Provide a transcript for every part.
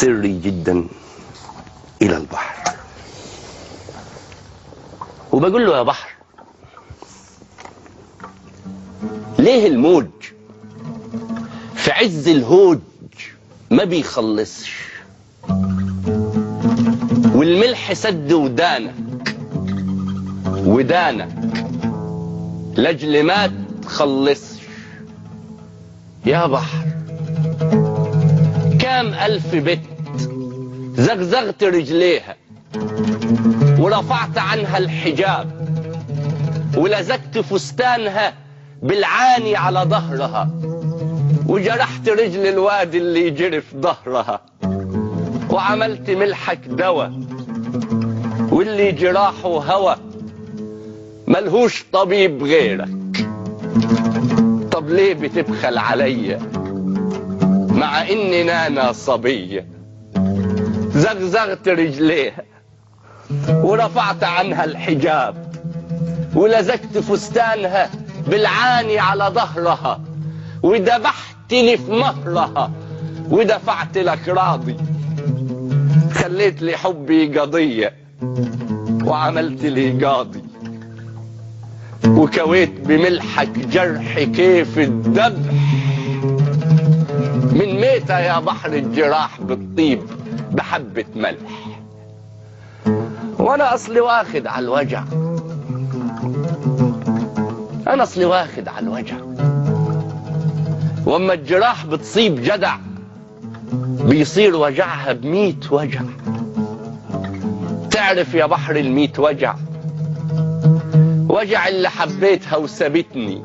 سري جدا إلى البحر وبقول له يا بحر ليه الموج في عز الهوج ما بيخلصش والملح سد ودانك ودانك لاجل ما تخلصش يا بحر كام ألف بت زغزغت رجليها ورفعت عنها الحجاب ولزقت فستانها بالعاني على ظهرها وجرحت رجل الواد اللي يجري في ظهرها وعملت ملحك دواء واللي جراحه هوى ملهوش طبيب غيرك طب ليه بتبخل عليا مع اني نانا صبية زغزغت رجليها ورفعت عنها الحجاب ولزقت فستانها بالعاني على ظهرها وذبحتني في مهرها ودفعت لك راضي خليت لي حبي قضية وعملت لي قاضي وكويت بملحك جرح كيف الذبح من ميتة يا بحر الجراح بالطيب بحبة ملح وانا اصلي واخد على الوجع انا اصلي واخد على الوجع واما الجراح بتصيب جدع بيصير وجعها بميت وجع تعرف يا بحر الميت وجع وجع اللي حبيتها وسابتني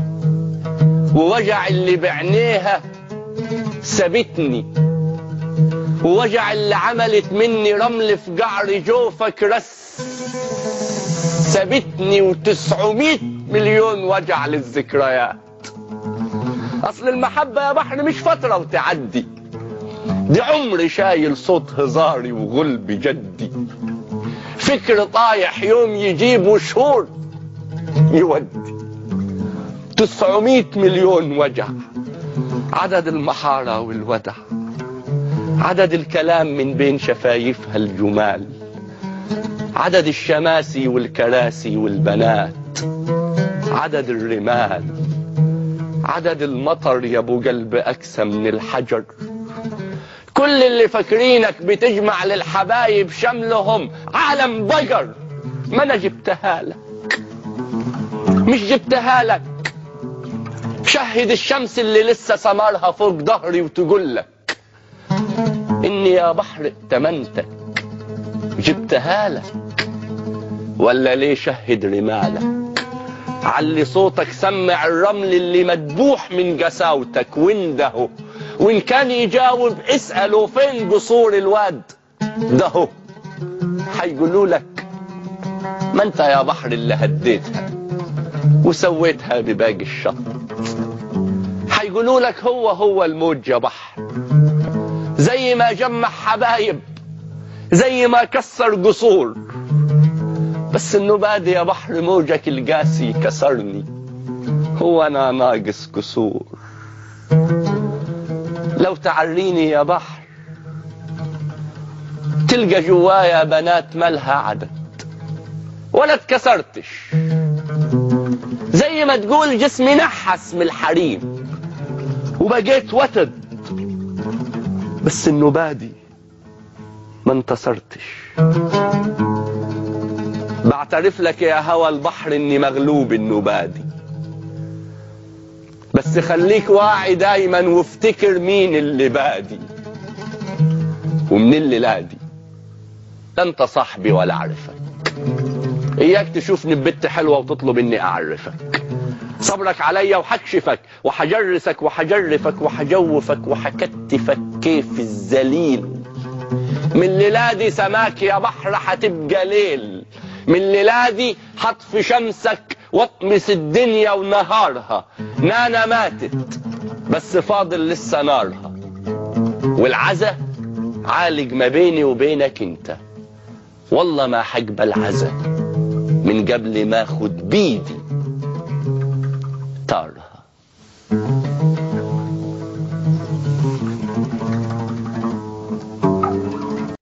ووجع اللي بعينيها سابتني ووجع اللي عملت مني رمل في قعر جوفك رس سابتني وتسعمائة مليون وجع للذكريات اصل المحبة يا بحر مش فترة وتعدي دي عمري شايل صوت هزاري وغلب جدي فكر طايح يوم يجيب وشهور يودي تسعمائة مليون وجع عدد المحارة والودع عدد الكلام من بين شفايفها الجمال عدد الشماسي والكراسي والبنات عدد الرمال عدد المطر يا ابو قلب اكسى من الحجر كل اللي فاكرينك بتجمع للحبايب شملهم عالم ضجر ما انا جبتها لك مش جبتها لك شهد الشمس اللي لسه سمرها فوق ظهري وتقول لك اني يا بحر ائتمنتك جبتها لك ولا ليه شهد رمالك علي صوتك سمع الرمل اللي مدبوح من قساوتك وانده وان كان يجاوب اسأله فين قصور الواد ده هو حيقولوا لك ما انت يا بحر اللي هديتها وسويتها بباقي الشط حيقولوا لك هو هو الموج يا بحر زي ما جمع حبايب زي ما كسر قصور بس انه بادي يا بحر موجك القاسي كسرني هو انا ناقص كسور لو تعريني يا بحر تلقى جوايا بنات مالها عدد ولا اتكسرتش زي ما تقول جسمي نحس من الحريم وبقيت وتد بس انه بادي ما انتصرتش بعترف لك يا هوى البحر اني مغلوب انه بادي بس خليك واعي دايما وافتكر مين اللي بادي ومن اللي لادي لا انت صاحبي ولا اعرفك اياك تشوفني ببت حلوه وتطلب اني اعرفك صبرك عليا وحكشفك وحجرسك وحجرفك وحجوفك وحكتفك كيف الذليل من ليلادي سماك يا بحر حتبقى ليل من ليلادي حطفي شمسك واطمس الدنيا ونهارها نانا ماتت بس فاضل لسه نارها والعزا عالج ما بيني وبينك انت والله ما حقبل عزا من قبل ما اخد بيدي طارة